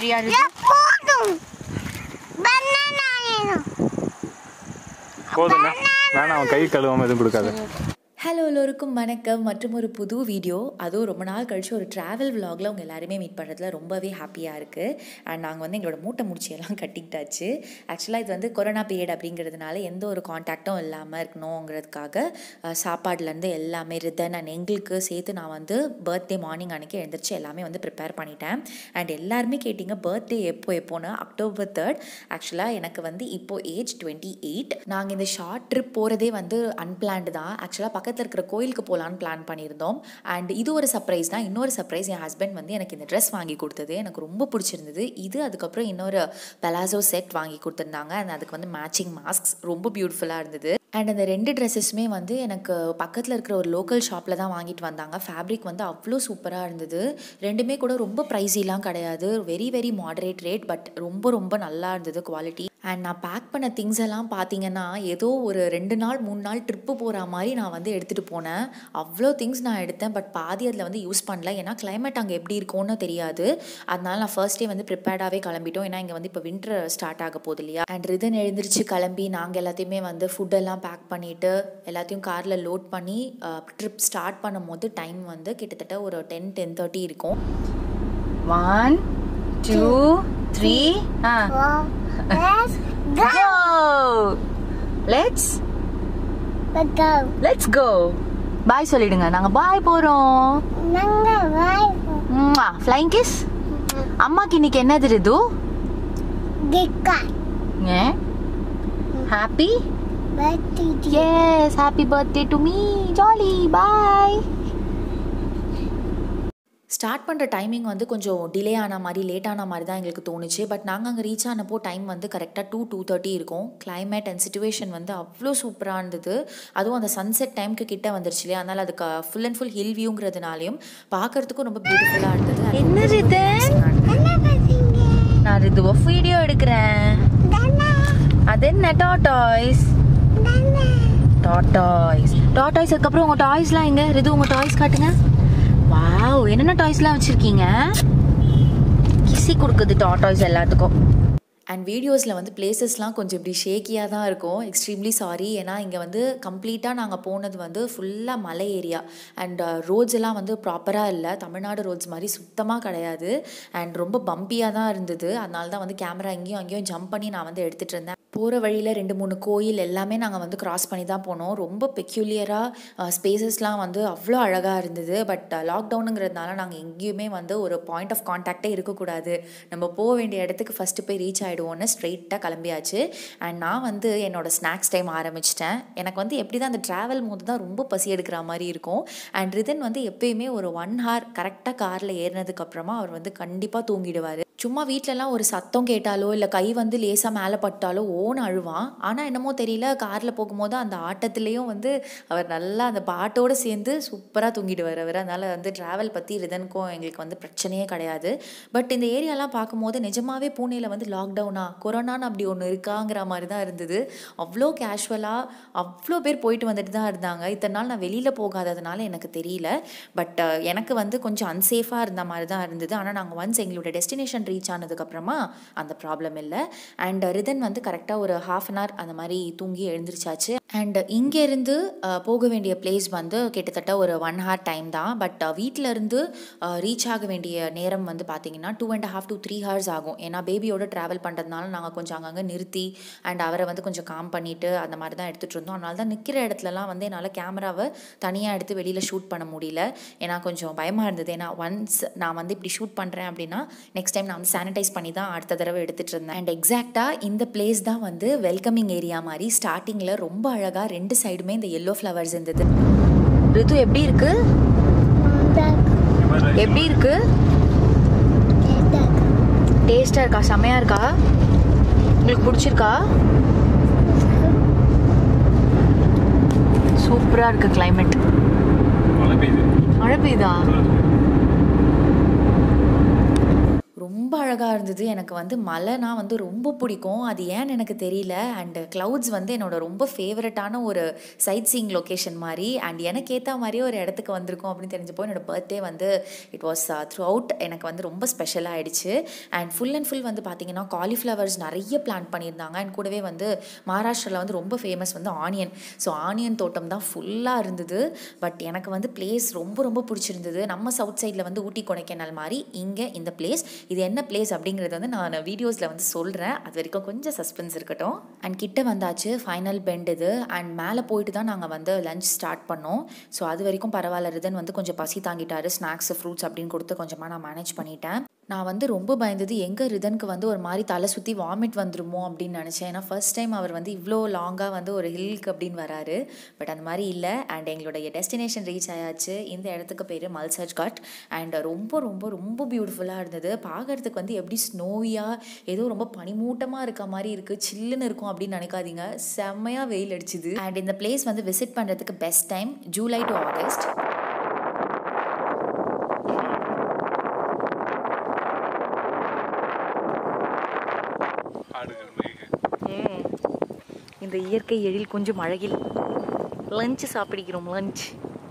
ஹாப்பியா இருக்கு போதும் பனானா வேணும் போதுங்க வேணாம் அவன் கை கழுவாம எதுவும் கொடுக்காது ஹலோ எல்லோருக்கும் வணக்கம் மற்றும் ஒரு புது வீடியோ அதுவும் ரொம்ப நாள் கழிச்சு ஒரு ட்ராவல் vlogல உங்கள் எல்லாருமே மீட் பண்ணுறதுல ரொம்பவே ஹாப்பியாக இருக்குது அண்ட் நாங்கள் வந்து எங்களோட மூட்டை முடிச்சியெல்லாம் கட்டிக்கிட்டாச்சு ஆக்சுவலாக இது வந்து கொரோனா பீரியட் அப்படிங்கிறதுனால எந்த ஒரு காண்டாக்டும் இல்லாமல் இருக்கணுங்கிறதுக்காக அஹ், சாப்பாடுலேருந்து எல்லாமே ரிதன் அண்ட் எங்களுக்கு சேர்த்து நான் வந்து பர்த்டே மார்னிங் அன்றைக்கி எழுந்திரிச்சு எல்லாமே வந்து ப்ரிப்பேர் பண்ணிட்டேன் அண்ட் எல்லாருமே கேட்டிங்க பர்த்டே எப்போ எப்போன்னு அக்டோபர் தேர்ட் ஆக்சுவலாக எனக்கு வந்து இப்போது ஏஜ் டுவெண்ட்டி எயிட் நாங்கள் இந்த ஷார்ட் ட்ரிப் போகிறதே வந்து அன்பிளான்டு தான் ஆக்சுவலாக பக்கத்தில் இருக்கிற கோயிலுக்கு போகலான்னு பிளான் பண்ணியிருந்தோம் அண்ட் இது ஒரு சர்ப்ரைஸ் தான் இன்னொரு சர்ப்ரைஸ் என் ஹஸ்பண்ட் வந்து எனக்கு இந்த ட்ரெஸ் வாங்கி கொடுத்தது எனக்கு ரொம்ப பிடிச்சிருந்தது இது அதுக்கப்புறம் இன்னொரு பெலாசோ செட் வாங்கி கொடுத்துருந்தாங்க அண்ட் அதுக்கு வந்து மேட்சிங் மாஸ்க்ஸ் ரொம்ப பியூட்டிஃபுல்லாக இருந்தது அண்ட் அந்த ரெண்டு ட்ரெஸ்ஸஸுமே வந்து எனக்கு பக்கத்தில் இருக்கிற ஒரு லோக்கல் ஷாப்பில் தான் வாங்கிட்டு வந்தாங்க ஃபேப்ரிக் வந்து அவ்வளோ சூப்பராக இருந்தது ரெண்டுமே கூட ரொம்ப ப்ரைஸிலாம் கிடையாது very very moderate rate but ரொம்ப ரொம்ப நல்லா இருந்தது குவாலிட்டி அண்ட் நான் பேக் பண்ண திங்ஸ் எல்லாம் பார்த்தீங்கன்னா ஏதோ ஒரு ரெண்டு நாள் மூணு நாள் ட்ரிப்பு போகிற மாதிரி நான் வந்து எடுத்துகிட்டு போனேன் அவ்வளோ திங்ஸ் நான் எடுத்தேன் பட் பாதி அதில் வந்து யூஸ் பண்ணல ஏன்னா climate அங்கே எப்படி இருக்கும்னு தெரியாது அதனால நான் ஃபர்ஸ்ட் டே வந்து ப்ரிப்பேர்டாகவே கிளம்பிட்டோம் ஏன்னா இங்கே வந்து இப்போ வின்டர் ஸ்டார்ட் ஆக போகுது இல்லையா அண்ட் ரிதன் எழுந்திரிச்சு கிளம்பி நாங்கள் எல்லாத்தையுமே வந்து ஃபுட்டெல்லாம் பேக் பண்ணிவிட்டு எல்லாத்தையும் காரில் லோட் பண்ணி ட்ரிப் ஸ்டார்ட் பண்ணும் போது டைம் வந்து கிட்டத்தட்ட ஒரு டென் டென் தேர்ட்டி இருக்கும் ஒன் டூ த்ரீ ஆ Let's go. go let's Let's go. Let's go bye சொல்லிடுங்க நாங்க பாய் போறோம் நாங்க வாய் ஃப்ளைங் கிஸ் அம்மாக்கு இன்னைக்கு என்னது ரிது கிக்கா ஹாப்பி பத்தி yes happy birthday to me jolly boy start பண்ணுற டைமிங் வந்து கொஞ்சம் டிலே ஆன மாதிரி லேட் ஆன மாதிரி தான் எங்களுக்கு தோணுச்சு பட் நாங்கள் அங்கே ரீச் ஆனப்போ டைம் வந்து கரெக்டாக டூ டூ தேர்ட்டி இருக்கும் climate அண்ட் சுச்சுவேஷன் வந்து அவ்வளோ சூப்பராக இருந்தது அதுவும் அந்த சன்செட் டைம்க்கு கிட்ட வந்துருச்சு இல்லையா அதனால் அதுக்கு ஃபுல் அண்ட் ஃபுல் ஹில் வியூங்கிறதுனாலையும் பார்க்கறதுக்கும் ரொம்ப பியூட்டிஃபுல்லாக இருந்தது And என்ன ரிதன் என்ன பசங்க நான் ரிதுவ வீடியோ எடுக்கிறேன் தானா அது என்ன டாடாய்ஸ் தானா டாடாய்ஸ் டாடாய்ஸ் அதுக்கப்புறம் உங்க டாய்ஸ்லாம் எங்க ரிது உங்க டாய்ஸ் காட்டுங்க வாவ் என்னென்ன டாய்ஸ்லாம் வச்சிருக்கீங்க கிசி கொடுக்குது டாடாய்ஸ் எல்லாத்துக்கும் அண்ட் வீடியோஸில் வந்து பிளேசஸ்லாம் கொஞ்சம் இப்படி ஷேக்கியாக தான் இருக்கும் எக்ஸ்ட்ரீம்லி சாரி ஏன்னா இங்கே வந்து கம்ப்ளீட்டாக நாங்கள் போனது வந்து ஃபுல்லாக மலை ஏரியா அண்ட் ரோட்ஸ் எல்லாம் வந்து ப்ராப்பராக இல்லை தமிழ்நாடு ரோட்ஸ் மாதிரி சுத்தமாக கிடையாது அண்ட் ரொம்ப பம்பியாக தான் இருந்தது அதனால தான் வந்து கேமரா இங்கேயும் அங்கேயும் ஜம்ப் பண்ணி நான் வந்து எடுத்துகிட்டு இருந்தேன் போகிற வழியில் ரெண்டு மூணு கோயில் எல்லாமே நாங்கள் வந்து கிராஸ் பண்ணி தான் போனோம் ரொம்ப பெக்யூலியராக ஸ்பேசஸ்லாம் வந்து அவ்வளோ அழகாக இருந்தது பட் லாக்டவுனுங்கிறதுனால நாங்கள் எங்கேயுமே வந்து ஒரு பாயிண்ட் ஆஃப் கான்டாக்டே இருக்கக்கூடாது நம்ம போக வேண்டிய இடத்துக்கு ஃபஸ்ட்டு போய் ரீச் ஆகிடுவோன்னு ஸ்ட்ரெயிட்டாக கிளம்பியாச்சு அண்ட் நான் வந்து என்னோட ஸ்நாக்ஸ் டைம் ஆரம்பிச்சிட்டேன் எனக்கு வந்து எப்படி தான் அந்த ட்ராவல் போது தான் ரொம்ப பசி எடுக்கிற மாதிரி இருக்கும் அண்ட் ரிதன் வந்து எப்பயுமே ஒரு ஒன் ஹார் கரெக்டாக காரில் ஏறினதுக்கப்புறமா அவர் வந்து கண்டிப்பாக தூங்கிடுவார் சும்மா வீட்டிலலாம் ஒரு சத்தம் கேட்டாலோ இல்லை கை வந்து லேசாக மேலே பட்டாலோ ஓன்னு அழுவான் ஆனால் என்னமோ தெரியல காரில் போகும்போது அந்த ஆட்டத்துலேயும் வந்து அவர் நல்லா அந்த பாட்டோடு சேர்ந்து சூப்பராக தூங்கிடுவார் அவர் அதனால் வந்து ட்ராவல் பற்றி ரிதனுக்கும் எங்களுக்கு வந்து பிரச்சனையே கிடையாது பட் இந்த ஏரியாலாம் பார்க்கும்போது நிஜமாவே பூனேயில் வந்து லாக்டவுனா கொரோனான்னு அப்படி ஒன்று இருக்காங்கிற மாதிரி தான் இருந்தது அவ்வளோ கேஷுவலாக அவ்வளோ பேர் போயிட்டு வந்துட்டு தான் இருந்தாங்க இத்தனை நாள் நான் வெளியில் போகாததுனால எனக்கு தெரியல பட் எனக்கு வந்து கொஞ்சம் அன்சேஃபாக இருந்த மாதிரி தான் இருந்தது ஆனால் நாங்கள் ஒன்ஸ் எங்களோட டெஸ்டினேஷன் ரீச் ஆனதுக்கப்புறமா அந்த ப்ராப்ளம் இல்லை அண்ட் ரிதன் வந்து கரெக்டாக ஒரு ஹாஃப் அன் ஹவர் அந்த மாதிரி தூங்கி எழுந்திரிச்சாச்சு அண்ட் இங்கேருந்து போக வேண்டிய பிளேஸ் வந்து கிட்டத்தட்ட ஒரு ஒன் ஹவர் டைம் தான் பட் வீட்டிலேருந்து ரீச் ஆக வேண்டிய நேரம் வந்து பார்த்தீங்கன்னா two and half to three hours ஆகும் ஏன்னா பேபியோட ட்ராவல் பண்ணுறதுனால நாங்கள் கொஞ்சம் அங்கங்கே நிறுத்தி அண்ட் அவரை வந்து கொஞ்சம் காம் பண்ணிவிட்டு அந்த மாதிரி தான் எடுத்துகிட்டு இருந்தோம் அதனால தான் நிற்கிற இடத்துலலாம் வந்து என்னால் கேமராவை தனியாக எடுத்து வெளியில் ஷூட் பண்ண முடியல ஏன்னா கொஞ்சம் பயமாக இருந்தது ஏன்னா ஒன்ஸ் நான் வந்து இப்படி ஷூட் பண்ணுறேன் அப்படின்னா நெக்ஸ்ட் டைம் நான் வந்து சானிடைஸ் பண்ணி தான் அடுத்த தடவை எடுத்துகிட்டு இருந்தேன் அண்ட் எக்ஸாக்டாக இந்த பிளேஸ் தான் வந்து வெல்கமிங் ஏரியா மாதிரி ஸ்டார்டிங்கில் ரொம்ப அழகாக ரெண்டு சைடுமே இந்த எல்லோ ஃப்ளவர்ஸ் இருந்தது ரிது எப்படி இருக்கு எப்படி இருக்கு டேஸ்டா இருக்கா செமையா இருக்கா உங்களுக்கு பிடிச்சிருக்கா சூப்பரா இருக்கு கிளைமேட் மழை பெய்யுது மழை பெய்யுதா ரொம்ப அழகாக இருந்தது எனக்கு வந்து மலைனா வந்து ரொம்ப பிடிக்கும் அது ஏன்னு எனக்கு தெரியல அண்டு க்ளவுட்ஸ் வந்து என்னோட ரொம்ப ஃபேவரட்டான ஒரு சைட் சீயிங் லொக்கேஷன் மாதிரி அண்ட் எனக்கு ஏற்ற மாதிரியே ஒரு இடத்துக்கு வந்திருக்கோம் அப்படின்னு தெரிஞ்சப்போ என்னோட பர்த்டே வந்து இட் வாஸ் த்ரூ அவுட் எனக்கு வந்து ரொம்ப ஸ்பெஷலாக ஆயிடுச்சு அண்ட் ஃபுல் அண்ட் ஃபுல் வந்து பார்த்தீங்கன்னா காலிஃப்ளவர்ஸ் நிறைய பிளான் பண்ணியிருந்தாங்க அண்ட் கூடவே வந்து மகாராஷ்டிராவில் வந்து ரொம்ப ஃபேமஸ் வந்து ஆனியன் ஸோ ஆனியன் தோட்டம் தான் ஃபுல்லாக இருந்தது பட் எனக்கு வந்து பிளேஸ் ரொம்ப ரொம்ப பிடிச்சிருந்தது நம்ம சவுத் சைடில் வந்து ஊட்டி கொடைக்கானல் மாதிரி இங்கே இந்த பிளேஸ் இது என்ன பிளேஸ் அப்படிங்கிறது வந்து நான் வீடியோஸில் வந்து சொல்கிறேன் அது வரைக்கும் கொஞ்சம் சஸ்பென்ஸ் இருக்கட்டும் அண்ட் கிட்ட வந்தாச்சு ஃபைனல் பெண்ட் இது அண்ட் மேலே போயிட்டு தான் நாங்கள் வந்து லஞ்ச் ஸ்டார்ட் பண்ணோம் ஸோ அது வரைக்கும் பரவாயில்ல ரிதன் வந்து கொஞ்சம் பசி தாங்கிட்டாரு ஸ்நாக்ஸ் ஃப்ரூட்ஸ் அப்படின்னு கொடுத்து கொஞ்சமாக நான் மேனேஜ் பண்ணிட்டேன் நான் வந்து ரொம்ப பயந்தது எங்கே ரிதனுக்கு வந்து ஒரு மாதிரி தலை சுற்றி வாமிட் வந்துருமோ அப்படின்னு நினச்சேன் ஏன்னா ஃபர்ஸ்ட் டைம் அவர் வந்து இவ்வளோ லாங்காக வந்து ஒரு ஹில்க்கு அப்படின்னு வராரு பட் அந்த மாதிரி இல்லை அண்ட் எங்களுடைய டெஸ்டினேஷன் ரீச் ஆயாச்சு இந்த இடத்துக்கு பேர் மல்சர்ஜ் காட் அண்ட் ரொம்ப ரொம்ப ரொம்ப பியூட்டிஃபுல்லாக இருந்தது பார்க்கறதுக்கு வந்து எப்படி ஸ்னோவியாக ஏதோ ரொம்ப பனிமூட்டமாக இருக்க மாதிரி இருக்குது சில்லுன்னு இருக்கும் அப்படின்னு நினைக்காதீங்க செம்மையாக வெயில் அடிச்சுது அண்ட் இந்த பிளேஸ் வந்து விசிட் பண்ணுறதுக்கு best time July to August இந்த இயற்கை எழில் கொஞ்சம் அழகில் லஞ்ச் சாப்பிடுகிறோம் லஞ்ச்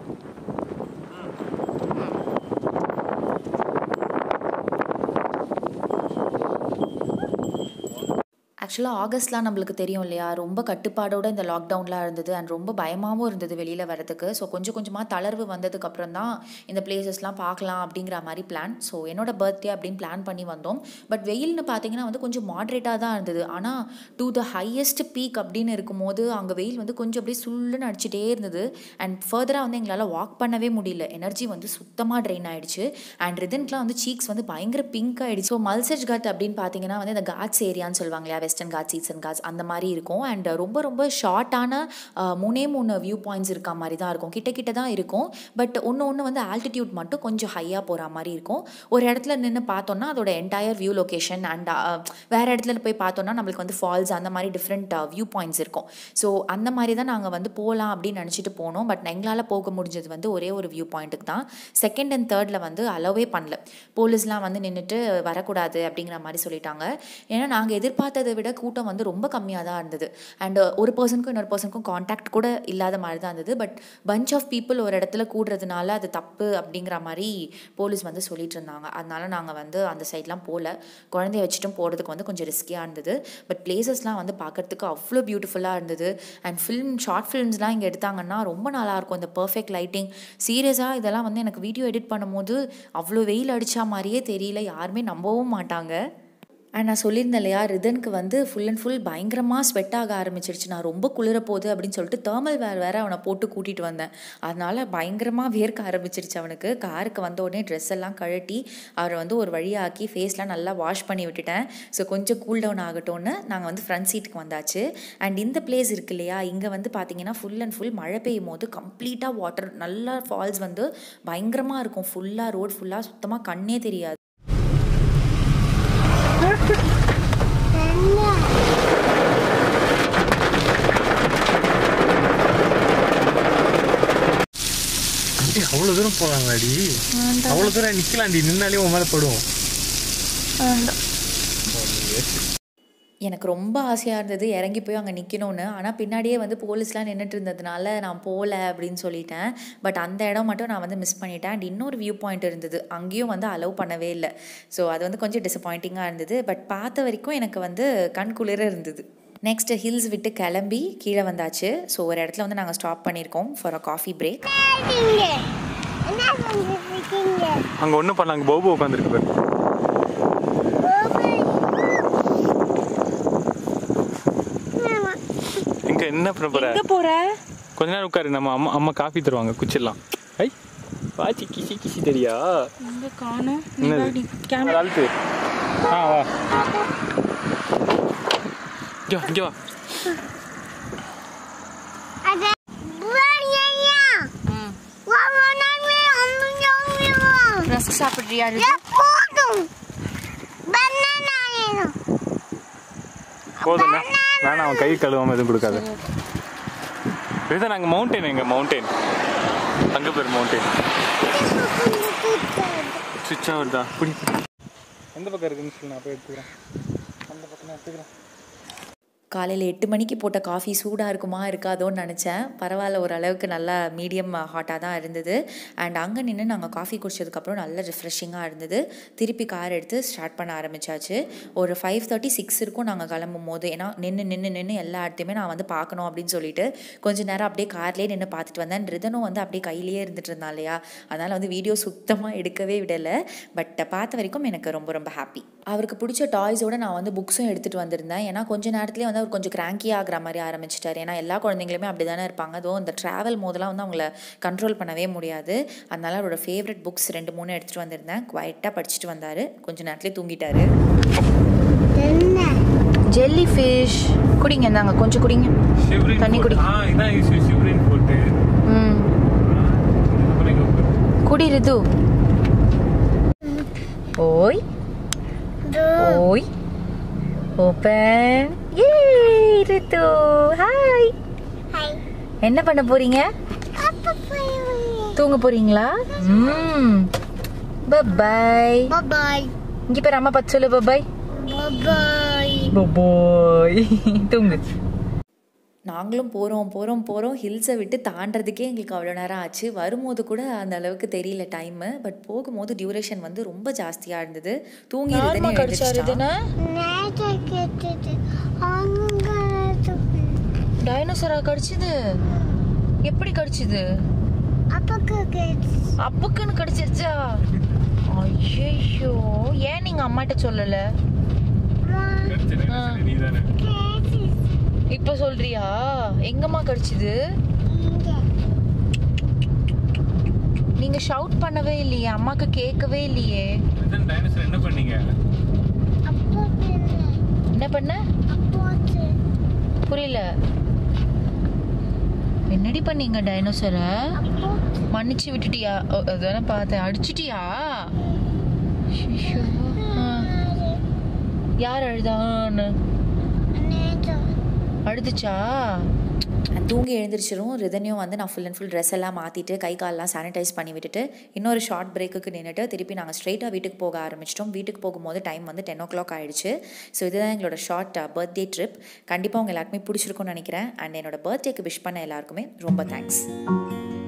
ஆக்சுவலாக ஆகஸ்ட்லாம் நம்மளுக்கு தெரியும் இல்லையா ரொம்ப கட்டுப்பாடோட இந்த லாக்டவுன்லாம் இருந்தது அண்ட் ரொம்ப பயமாகவும் இருந்தது வெளியில் வரதுக்கு ஸோ கொஞ்சம் கொஞ்சமாக தளர்வு வந்ததுக்கு அப்புறம் தான் இந்த பிளேசஸ்லாம் பார்க்கலாம் அப்படிங்கிற மாதிரி பிளான் ஸோ என்னோட பர்த்டே அப்படின்னு பிளான் பண்ணி வந்தோம் பட் வெயில்னு பார்த்தீங்கன்னா வந்து கொஞ்சம் மாட்ரேட்டாக தான் இருந்தது ஆனால் டு த ஹையஸ்ட் பீக் அப்படின்னு இருக்கும்போது அங்கே வெயில் வந்து கொஞ்சம் அப்படியே சுள்ளுன்னு அடிச்சிட்டே இருந்தது அண்ட் ஃபர்தராக வந்து எங்களால் வாக் பண்ணவே முடியல எனர்ஜி வந்து சுத்தமாக ட்ரெயின் ஆயிடுச்சு அண்ட் ரிதன்க்குலாம் வந்து சீக்ஸ் வந்து பயங்கர பிங்க் ஆயிடுச்சு ஸோ மல்சர்ஜ் காட் அப்படின்னு பார்த்தீங்கன்னா வந்து இந்த காட்ஸ் ஏரியான்னு சொல்லுவாங்க இல்லையா வெஸ்டர்ன் காட்ஸ் ஈஸ்டர்ன் காட்ஸ் அந்த மாதிரி இருக்கும் அண்ட் ரொம்ப ரொம்ப ஷார்ட்டான மூணே மூணு வியூ பாயிண்ட்ஸ் இருக்க மாதிரி தான் இருக்கும் கிட்ட கிட்ட தான் இருக்கும் பட் ஒன்று ஒன்று வந்து ஆல்டிடியூட் மட்டும் கொஞ்சம் ஹையாக போகிற மாதிரி இருக்கும் ஒரு இடத்துல நின்று பார்த்தோன்னா அதோட என்டையர் வியூ லொக்கேஷன் அண்ட் வேறு இடத்துல போய் பார்த்தோன்னா நம்மளுக்கு வந்து ஃபால்ஸ் அந்த மாதிரி டிஃப்ரெண்ட் வியூ பாயிண்ட்ஸ் இருக்கும் ஸோ அந்த மாதிரி தான் நாங்கள் வந்து போகலாம் அப்படின்னு நினச்சிட்டு போனோம் பட் எங்களால் போக முடிஞ்சது வந்து ஒரே ஒரு வியூ பாயிண்ட்டுக்கு தான் செகண்ட் அண்ட் தேர்டில் வந்து அலோவே பண்ணல போலீஸ்லாம் வந்து நின்றுட்டு வரக்கூடாது அப்படிங்கிற மாதிரி சொல்லிட்டாங்க ஏன்னா நாங்கள் எதிர்பார்த்ததை விட கூட்டம் வந்து ரொம்ப கம்மியாக தான் இருந்தது அண்ட் ஒரு பர்சனுக்கும் இன்னொரு பர்சனுக்கும் காண்டாக்ட் கூட இல்லாத மாதிரி தான் இருந்தது பட் பஞ்ச் ஆஃப் பீப்புள் ஒரு இடத்துல கூடுறதுனால அது தப்பு அப்படிங்கிற மாதிரி போலீஸ் வந்து சொல்லிட்டு இருந்தாங்க அதனால நாங்கள் வந்து அந்த சைட்லாம் போகல குழந்தைய வச்சுட்டும் போகிறதுக்கு வந்து கொஞ்சம் ரிஸ்கியாக இருந்தது பட் பிளேசஸ்லாம் வந்து பார்க்கறதுக்கு அவ்வளோ பியூட்டிஃபுல்லாக இருந்தது அண்ட் ஃபிலிம் ஷார்ட் ஃபிலிம்ஸ்லாம் இங்கே எடுத்தாங்கன்னா ரொம்ப நல்லாயிருக்கும் இந்த பர்ஃபெக்ட் லைட்டிங் சீரியஸாக இதெல்லாம் வந்து எனக்கு வீடியோ எடிட் பண்ணும்போது அவ்வளோ வெயில் அடித்தா மாதிரியே தெரியல யாருமே நம்பவும் மாட்டாங்க அண்ட் நான் சொல்லியிருந்தேன் இல்லையா ரிதனுக்கு வந்து ஃபுல் அண்ட் ஃபுல் பயங்கரமாக ஸ்வெட் ஆக ஆரம்பிச்சிருச்சு நான் ரொம்ப குளிர போகுது அப்படின்னு சொல்லிட்டு தேர்மல் வேர் வேற அவனை போட்டு கூட்டிகிட்டு வந்தேன் அதனால் பயங்கரமாக வேர்க்க ஆரம்பிச்சிருச்சு அவனுக்கு காருக்கு வந்த உடனே ட்ரெஸ் எல்லாம் கழட்டி அவரை வந்து ஒரு வழியாக்கி ஃபேஸ்லாம் நல்லா வாஷ் பண்ணி விட்டுட்டேன் ஸோ கொஞ்சம் கூல் டவுன் ஆகட்டும்னு நாங்கள் வந்து ஃப்ரண்ட் சீட்டுக்கு வந்தாச்சு அண்ட் இந்த பிளேஸ் இருக்கு இல்லையா இங்கே வந்து பார்த்தீங்கன்னா ஃபுல் அண்ட் ஃபுல் மழை பெய்யும் போது கம்ப்ளீட்டாக வாட்டர் நல்லா ஃபால்ஸ் வந்து பயங்கரமாக இருக்கும் ஃபுல்லாக ரோட் ஃபுல்லாக சுத்தமாக கண்ணே தெரியாது அவ்வளோ தூரம் போகலாங்களாடி அவ்வளோ தூரம் நிற்கலாண்டி நின்னாலே உன் மேலே படும் எனக்கு ரொம்ப ஆசையாக இருந்தது இறங்கி போய் அங்கே நிற்கணும்னு ஆனால் பின்னாடியே வந்து போலீஸ்லாம் நின்றுட்டு இருந்ததுனால நான் போகல அப்படின்னு சொல்லிட்டேன் பட் அந்த இடம் மட்டும் நான் வந்து மிஸ் பண்ணிட்டேன் அண்ட் இன்னொரு வியூ பாயிண்ட் இருந்தது அங்கேயும் வந்து அலோவ் பண்ணவே இல்லை ஸோ அது வந்து கொஞ்சம் டிசப்பாயிண்டிங்காக இருந்தது பட் பார்த்த வரைக்கும் எனக்கு வந்து கண் குளிர இருந்தது நெக்ஸ்ட் ஹில்ஸ் விட்டு கிளம்பி கீழே வந்தாச்சு ஸோ ஒரு இடத்துல வந்து நாங்கள் ஸ்டாப் பண்ணியிருக்கோம் ஃபார் அ காஃபி பிரேக் இருக்கீங்க என்ன பண்ணிட்டு இருக்கீங்க அங்கே ஒன்றும் பண்ணல அங்கே பௌபு உட்காந்துருக்கு பாரு மாமா இங்கே என்ன பண்ண போற எங்க போற கொஞ்ச நேரம் உட்காரு நம்ம அம்மா அம்மா காஃபி தருவாங்க குச்சிடலாம் ஐ வாச்சி கிசி கிசி தெரியா எங்க காணோம் என்னது? கேமரா அழுத்து ஆ வா இங்கே வா இங்கே வா அத புரியலையா வாவனாமே அம்மியோமியோ ரஸ்க் சாப்பிடுறியா போதும் பனானா வேணும் போதுண்ணா வேணாம் அவன் கை கழுவாம எதுவும் கொடுக்காது இதுதான் நாங்கள் மவுண்டெயின் எங்க மவுண்டெயின் அங்கே பேர் மவுண்டெயின் சுவிட்ச் வருதா புடி எந்த பக்கம் இருக்குன்னு சொல்லி நான் போய் எடுத்துக்கிறேன் அந்த பக்கம் நான் எடுத்துக்கிறேன் காலையில் எட்டு மணிக்கு போட்ட காஃபி சூடாக இருக்குமா இருக்காதோன்னு நினச்சேன் பரவாயில்ல ஓரளவுக்கு நல்லா மீடியம் ஹாட்டாக தான் இருந்தது அண்ட் அங்கே நின்று நாங்கள் காஃபி குடிச்சதுக்கப்புறம் நல்ல ரிஃப்ரெஷிங்காக இருந்தது திருப்பி கார் எடுத்து ஸ்டார்ட் பண்ண ஆரம்பிச்சாச்சு ஒரு ஃபைவ் தேர்ட்டி சிக்ஸ் இருக்கும் நாங்கள் கிளம்பும் போது ஏன்னா நின்று நின்று நின்று எல்லா இடத்தையுமே நான் வந்து பார்க்கணும் அப்படின்னு சொல்லிட்டு கொஞ்ச நேரம் அப்படியே கார்லேயே நின்று பார்த்துட்டு வந்தேன் ரிதனும் வந்து அப்படியே கையிலேயே இருந்துட்டு இருந்தான் இல்லையா அதனால் வந்து வீடியோ சுத்தமாக எடுக்கவே விடலை பட் பார்த்த வரைக்கும் எனக்கு ரொம்ப ரொம்ப ஹாப்பி அவருக்கு பிடிச்ச டாய்ஸோட நான் வந்து புக்ஸும் எடுத்துகிட்டு வந்திருந்தேன் ஏன்னா கொஞ்ச நேரத்துலேயே வந்து அவர் கொஞ்சம் கிராங்கி ஆகிற மாதிரி ஆரம்பிச்சிட்டார் ஏன்னா எல்லா குழந்தைங்களுமே அப்படி தானே இருப்பாங்க அதுவும் இந்த ட்ராவல் போதெல்லாம் வந்து அவங்கள கண்ட்ரோல் பண்ணவே முடியாது அதனால அவரோட ஃபேவரட் புக்ஸ் ரெண்டு மூணு எடுத்துகிட்டு வந்திருந்தேன் குவைட்டாக படிச்சுட்டு வந்தார் கொஞ்ச நேரத்துலேயே தூங்கிட்டாரு என்ன ஜெல்லி ஃபிஷ் குடிங்க இந்தாங்க கொஞ்சம் குடிங்க சிவரின் தண்ணி குடி. ஆ இதான் யூஸ் சிவரின் போட்டு ம் அப்புறம் இங்க உட்காரு. குடி ரிது ஓய் ஓய் ஓப்பன் ஏ ரிது ஹாய் ஹாய் என்ன பண்ண போறீங்க அப்பா போய் தூங்க போறீங்களா ம் பபாய் பாய் இங்க பேர் அம்மா பத்து சொல்லு பபாய் பாய் பபாய் தூங்கு நாங்களும் போகிறோம் போகிறோம் போகிறோம் ஹில்ஸை விட்டு தாண்டறதுக்கே எங்களுக்கு அவ்வளோ நேரம் ஆச்சு வரும்போது கூட அந்த அளவுக்கு தெரியல டைமு பட் போகும்போது டியூரேஷன் வந்து ரொம்ப ஜாஸ்தியாக இருந்தது தூங்கி யாரும்மா கடிச்சாரு இதுன்னு நேற்று கேட்டது அவங்க டைனோசரா கடிச்சது எப்படி கடிச்சது அப்பாக்கு கேட்டு அப்புக்குன்னு கடிச்சிருச்சா ஐயோ ஏன் நீங்க அம்மாட்ட சொல்லல கடிச்சிடு, கடிச்சிடு, நீதானே. கேட்டு இப்ப சொல்றியா எங்கம்மா கடிச்சது இங்கே நீங்க ஷவுட் பண்ணவே இல்லையே அம்மாக்கு கேட்கவே இல்லையே இதான் dinosaur என்ன பண்ணீங்க அப்பா என்ன பண்ண அப்பா புரியல என்னடி பண்ணீங்க டைனோசரை அப்பா மன்னிச்சு விட்டுட்டியா ஓ, அதானே பார்த்தேன் அடிச்சிட்டியா ஐயோ. ஆ. யார் அழுதான்னு நேற்று அழுதுச்சா தூங்கி எழுந்திரிச்சிரும் ரிதனையும் வந்து நான் ஃபுல் அண்ட் ஃபுல் ட்ரெஸ் எல்லாம் மாற்றிட்டு கை காலெல்லாம் சானிடைஸ் பண்ணி விட்டுட்டு இன்னொரு ஷார்ட் பிரேக்குக்கு நின்றுட்டு திருப்பி நாங்கள் ஸ்ட்ரைட்டாக வீட்டுக்கு போக ஆரம்பிச்சிட்டோம் வீட்டுக்கு போகும்போது டைம் வந்து டென் ஓ கிளாக் ஆயிடுச்சு ஸோ இதுதான் எங்களோட ஷார்ட் பர்த்டே ட்ரிப் கண்டிப்பாக உங்கள் எல்லாருக்குமே பிடிச்சிருக்கும்னு நினைக்கிறேன் அண்ட் என்னோட பர்த்டேக்கு விஷ் பண்ண எல்லாருக்குமே ரொம்ப தேங்க்ஸ்